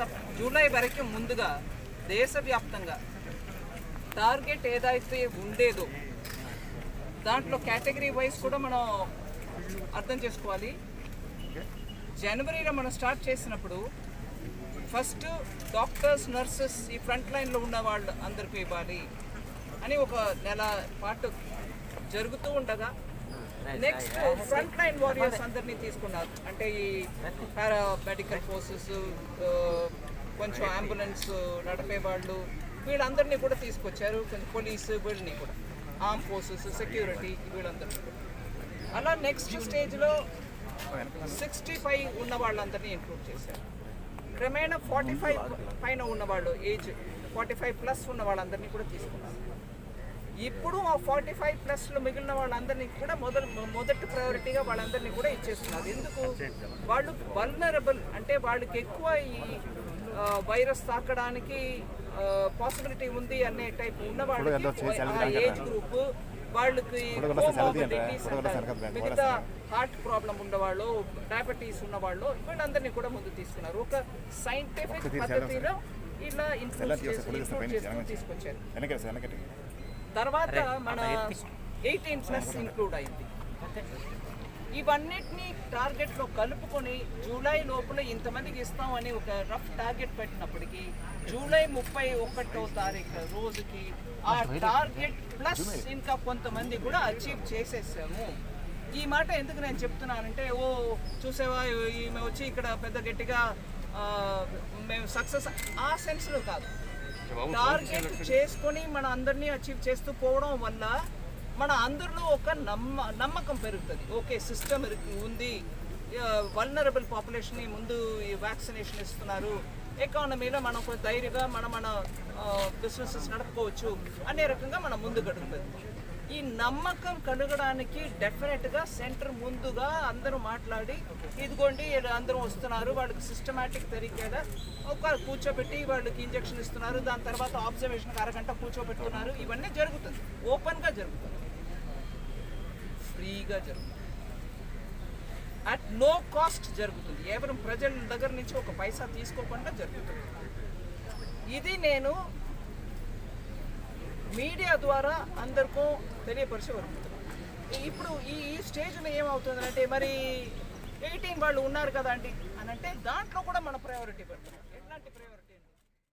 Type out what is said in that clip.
July వరకు ముందుగా దేశవ్యాప్తంగా టార్గెట్ ఏదైతే ఉండేదో దాంట్లో కేటగిరీ వైజ్ కూడా మనం అర్థం చేసుకోవాలి జనవరిలో మనం స్టార్ట్ చేసినప్పుడు ఫస్ట్ డాక్టర్స్ నర్సెస్ ఈ ఫ్రంట్ లైన్లో ఉన్న వాళ్ళు అందరికీ ఇవ్వాలి అని ఒక నెల పాటు జరుగుతూ ఉండగా నెక్స్ట్ ఫ్రంట్ లైన్ వారియర్స్ అందరినీ తీసుకున్నారు అంటే ఈ పారా మెడికల్ ఫోర్సెస్ కొంచెం అంబులెన్స్ నడిపే వాళ్ళు వీళ్ళందరినీ కూడా తీసుకొచ్చారు కొంచెం పోలీసు వీళ్ళని కూడా ఆర్మ్ ఫోర్సెస్ సెక్యూరిటీ వీళ్ళందరినీ కూడా అలా నెక్స్ట్ స్టేజ్లో సిక్స్టీ ఫైవ్ ఉన్న వాళ్ళందరినీ ఇంక్లూడ్ చేశారు క్రమేణా ఫార్టీ ఫైవ్ పైన ఉన్నవాళ్ళు ఏజ్ ఫార్టీ ఫైవ్ ప్లస్ ఉన్న వాళ్ళందరినీ కూడా తీసుకున్నారు ఇప్పుడు ఆ ఫార్టీ ఫైవ్ ప్లస్లో మిగిలిన వాళ్ళందరినీ కూడా మొదలు మొదటి ప్రయారిటీగా వాళ్ళందరినీ కూడా ఇచ్చేస్తున్నారు ఎందుకు వాళ్ళు వల్నరబుల్ అంటే వాళ్ళకి ఎక్కువ ఈ ఆ, వైరస్ తాకడానికి పాసిబిలిటీ ఉంది అనే టైప్ ఉన్న వాళ్ళకి ఆ ఏజ్ గ్రూప్ వాళ్ళకి comorbidities అంటారు. మిగతా హార్ట్ ప్రాబ్లం ఉన్నవాళ్ళు డయాబెటీస్ ఉన్నవాళ్ళు వీళ్ళందరినీ కూడా ముందు తీసుకున్నారు ఒక సైంటిఫిక్ పద్ధతిలో ఇలా ఇన్ఫ్లూయెన్స్ చేసి include చేస్తూ తీసుకొచ్చారు వెనకటి సార్ వెనకటి తర్వాత మన ఎయిటీన్ ప్లస్ ఇంక్లూడ్ అయింది ఇవన్నిటిని టార్గెట్లో కలుపుకొని జూలై లోపల ఇంతమందికి ఇస్తామని ఒక రఫ్ టార్గెట్ పెట్టినప్పటికీ జూలై ముప్పై ఒకటో తారీఖు రోజుకి ఆ టార్గెట్ ప్లస్ ఇంకా కొంతమంది కూడా అచీవ్ చేసేసాము ఈ మాట ఎందుకు నేను చెప్తున్నానంటే ఓ చూసావా ఈమె వచ్చి ఇక్కడ పెద్ద గట్టిగా ఆ, మేము సక్సెస్ ఆ సెన్స్లో కాదు టార్గెట్ చేసుకొని మన అందరినీ అచీవ్ చేస్తూ పోవడం వల్ల మన అందరిలో ఒక నమ్మ నమ్మకం పెరుగుతుంది ఓకే సిస్టమ్ ఉంది వల్నరబుల్ పాపులేషన్ని ముందు ఈ వ్యాక్సినేషన్ ఇస్తున్నారు ఎకానమీలో మనం కొంచెం ధైర్యంగా మనం మన బిజినెసెస్ నడుపుకోవచ్చు అనే రకంగా మనం ముందు గడుపుతుంది ఈ నమ్మకం కలగడానికి డెఫినెట్గా సెంటర్ ముందుగా అందరూ మాట్లాడి ఇదిగోండి ఇలా అందరూ వస్తున్నారు వాళ్ళకి సిస్టమేటిక్ తరీకేగా ఒక కూర్చోబెట్టి వాళ్ళకి ఇంజెక్షన్ ఇస్తున్నారు దాని తర్వాత ఆబ్జర్వేషన్ అరగంట కూర్చోబెడుతున్నారు ఇవన్నీ జరుగుతుంది ఓపెన్గా జరుగుతుంది ఫ్రీగా జరుగుతుంది అట్ నో కాస్ట్ జరుగుతుంది కేవలం ప్రజల దగ్గర నుంచి ఒక పైసా తీసుకోకుండా జరుగుతుంది ఇది నేను మీడియా ద్వారా అందరికీ తెలియపరిచే వరకు ఇప్పుడు ఈ ఈ స్టేజ్లో ఏమవుతుందంటే మరి ఎయిటీన్ వాళ్ళు ఉన్నారు కదా అండి అని అంటే దాంట్లో కూడా మన ప్రయారిటీ పెడుతున్నాం